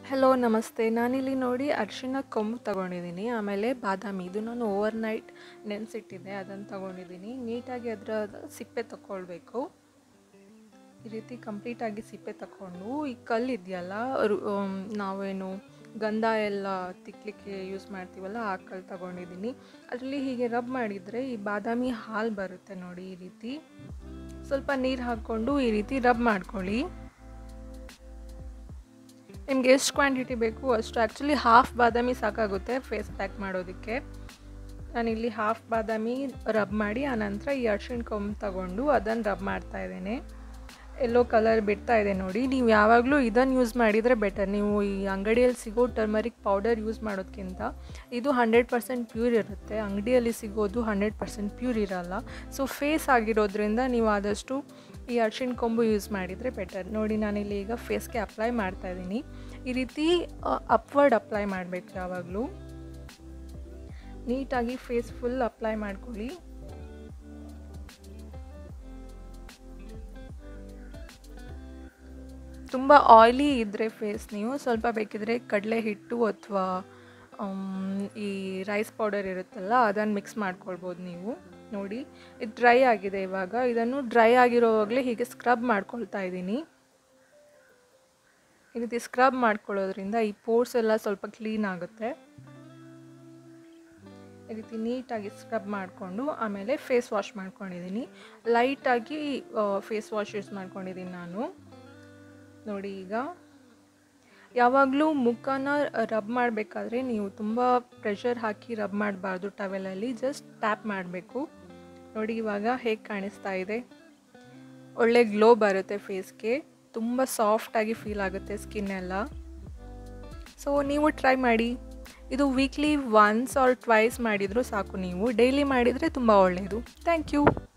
hello ನಮಸ್ತೆ ನಾನಿಲ್ಲಿ ನೋಡಿ ಅರಿಶಿಣ ಕೊಂಬು ತಗೊಂಡಿದ್ದೀನಿ ಆಮೇಲೆ ಬಾದಾಮಿ ಇದು ನಾನು ಓವರ್ ನೈಟ್ ನೆನೆಸಿಟ್ಟಿದ್ದೆ ಅದನ್ನು ತಗೊಂಡಿದ್ದೀನಿ ನೀಟಾಗಿ ಅದರ ಸಿಪ್ಪೆ ತಗೊಳ್ಬೇಕು ಈ ರೀತಿ ಕಂಪ್ಲೀಟಾಗಿ ಸಿಪ್ಪೆ ತಗೊಂಡು ಈ ಕಲ್ಲು ಇದೆಯಲ್ಲ ರು- ಆಮ್, ನಾವೇನು ಗಂಧ ಎಲ್ಲ ತಿಕ್ಲಿಕ್ಕೆ ಯೂಸ್ ಮಾಡ್ತೀವಲ್ಲ ಆ ಕಲ್ಲು ತಗೊಂಡಿದ್ದೀನಿ ಅದರಲ್ಲಿ ಹೀಗೆ ರಬ್ ಮಾಡಿದರೆ ಈ ಬಾದಾಮಿ ಹಾಲು ಬರುತ್ತೆ ನೋಡಿ ಈ ರೀತಿ ಸ್ವಲ್ಪ ನೀರು ಹಾಕ್ಕೊಂಡು ಈ ರೀತಿ ರಬ್ ಮಾಡ್ಕೊಳ್ಳಿ ನಿಮ್ಗೆ ಎಷ್ಟು ಕ್ವಾಂಟಿಟಿ ಬೇಕು ಅಷ್ಟು ಆ್ಯಕ್ಚುಲಿ ಹಾಫ್ ಬಾದಾಮಿ ಸಾಕಾಗುತ್ತೆ ಫೇಸ್ ಪ್ಯಾಕ್ ಮಾಡೋದಕ್ಕೆ ನಾನಿಲ್ಲಿ ಹಾಫ್ ಬಾದಾಮಿ ರಬ್ ಮಾಡಿ ಆನಂತರ ಈ ಅರ್ಶಿಣ ಕೊಂಬು ತಗೊಂಡು ಅದನ್ನು ರಬ್ ಮಾಡ್ತಾ ಇದ್ದೇನೆ ಎಲ್ಲೋ ಕಲರ್ ಬಿಡ್ತಾ ಇದೆ ನೋಡಿ ನೀವು ಯಾವಾಗಲೂ ಇದನ್ನು ಯೂಸ್ ಮಾಡಿದರೆ ಬೆಟರ್ ನೀವು ಈ ಅಂಗಡಿಯಲ್ಲಿ ಸಿಗೋ ಟರ್ಮರಿಕ್ ಪೌಡರ್ ಯೂಸ್ ಮಾಡೋದಕ್ಕಿಂತ ಇದು ಹಂಡ್ರೆಡ್ ಪರ್ಸೆಂಟ್ ಪ್ಯೂರ್ ಇರುತ್ತೆ ಅಂಗಡಿಯಲ್ಲಿ ಸಿಗೋದು ಹಂಡ್ರೆಡ್ ಪರ್ಸೆಂಟ್ ಪ್ಯೂರ್ ಇರಲ್ಲ ಸೊ ಫೇಸ್ ಆಗಿರೋದ್ರಿಂದ ನೀವು ಆದಷ್ಟು ಈ ಅರ್ಶಿಣ ಕೊಂಬು ಯೂಸ್ ಮಾಡಿದರೆ ಬೆಟರ್ ನೋಡಿ ನಾನಿಲ್ಲಿ ಈಗ ಫೇಸ್ಗೆ ಅಪ್ಲೈ ಮಾಡ್ತಾ ಇದ್ದೀನಿ ಈ ರೀತಿ ಅಪ್ವರ್ಡ್ ಅಪ್ಲೈ ಮಾಡಬೇಕು ಯಾವಾಗಲೂ ನೀಟಾಗಿ ಫೇಸ್ ಫುಲ್ ಅಪ್ಲೈ ಮಾಡ್ಕೊಳ್ಳಿ ತುಂಬ ಆಯ್ಲಿ ಇದ್ದರೆ ಫೇಸ್ ನೀವು ಸ್ವಲ್ಪ ಬೇಕಿದ್ರೆ ಕಡಲೆ ಹಿಟ್ಟು ಅಥವಾ ಈ ರೈಸ್ ಪೌಡರ್ ಇರುತ್ತಲ್ಲ ಅದನ್ನು ಮಿಕ್ಸ್ ಮಾಡ್ಕೊಳ್ಬೋದು ನೀವು ನೋಡಿ ಇದು ಡ್ರೈ ಆಗಿದೆ ಇವಾಗ ಇದನ್ನು ಡ್ರೈ ಆಗಿರೋವಾಗಲೇ ಹೀಗೆ ಸ್ಕ್ರಬ್ ಮಾಡ್ಕೊಳ್ತಾ ಇದ್ದೀನಿ ಈ ರೀತಿ ಸ್ಕ್ರಬ್ ಮಾಡ್ಕೊಳ್ಳೋದ್ರಿಂದ ಈ ಪೋರ್ಸ್ ಎಲ್ಲ ಸ್ವಲ್ಪ ಕ್ಲೀನ್ ಆಗುತ್ತೆ ಈ ರೀತಿ ನೀಟಾಗಿ ಸ್ಕ್ರಬ್ ಮಾಡಿಕೊಂಡು ಆಮೇಲೆ ಫೇಸ್ ವಾಶ್ ಮಾಡ್ಕೊಂಡಿದ್ದೀನಿ ಲೈಟಾಗಿ ಫೇಸ್ ವಾಶ್ ಯೂಸ್ ಮಾಡ್ಕೊಂಡಿದ್ದೀನಿ ನಾನು ನೋಡಿ ಈಗ ಯಾವಾಗಲೂ ಮುಖನ ರಬ್ ಮಾಡಬೇಕಾದ್ರೆ ನೀವು ತುಂಬ ಪ್ರೆಷರ್ ಹಾಕಿ ರಬ್ ಮಾಡಬಾರ್ದು ಟವೆಲಲ್ಲಿ ಜಸ್ಟ್ ಟ್ಯಾಪ್ ಮಾಡಬೇಕು ನೋಡಿ ಇವಾಗ ಹೇಗೆ ಕಾಣಿಸ್ತಾ ಇದೆ ಒಳ್ಳೆ ಗ್ಲೋ ಬರುತ್ತೆ ಫೇಸ್ಗೆ ತುಂಬ ಸಾಫ್ಟಾಗಿ ಫೀಲ್ ಆಗುತ್ತೆ ಸ್ಕಿನ್ ಎಲ್ಲ ಸೊ ನೀವು ಟ್ರೈ ಮಾಡಿ ಇದು ವೀಕ್ಲಿ ಒನ್ಸ್ ಆರ್ ಟ್ವೈಸ್ ಮಾಡಿದರೂ ಸಾಕು ನೀವು ಡೈಲಿ ಮಾಡಿದರೆ ತುಂಬ ಒಳ್ಳೆಯದು ಥ್ಯಾಂಕ್ ಯು